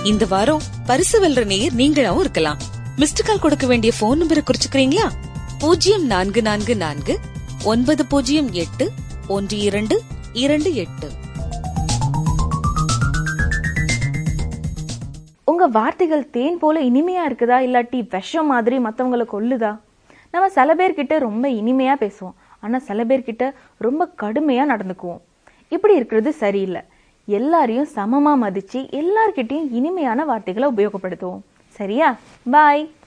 இந்த வாரம் பரிசு வெல்ற நேயர் நீங்களாவும் இருக்கலாம் மிஸ்டு கால் கொடுக்க வேண்டிய போன் நம்பரை குறிச்சுக்கிறீங்களா பூஜ்ஜியம் நான்கு நான்கு நான்கு ஒன்பது பூஜ்ஜியம் எட்டு ஒன்று இரண்டு இரண்டு எட்டு உங்க வார்த்தைகள் தேன் போல இனிமையா இருக்குதா இல்லாட்டி விஷம் மாதிரி மத்தவங்கள கொல்லுதா நம்ம சில பேர்கிட்ட ரொம்ப இனிமையா பேசுவோம் ஆனா சில பேர்கிட்ட ரொம்ப கடுமையா நடந்துக்குவோம் இப்படி இருக்கிறது சரியில்லை எல்லாரையும் சமமா மதிச்சு எல்லார்கிட்டயும் இனிமையான வார்த்தைகளை உபயோகப்படுத்துவோம் சரியா பாய்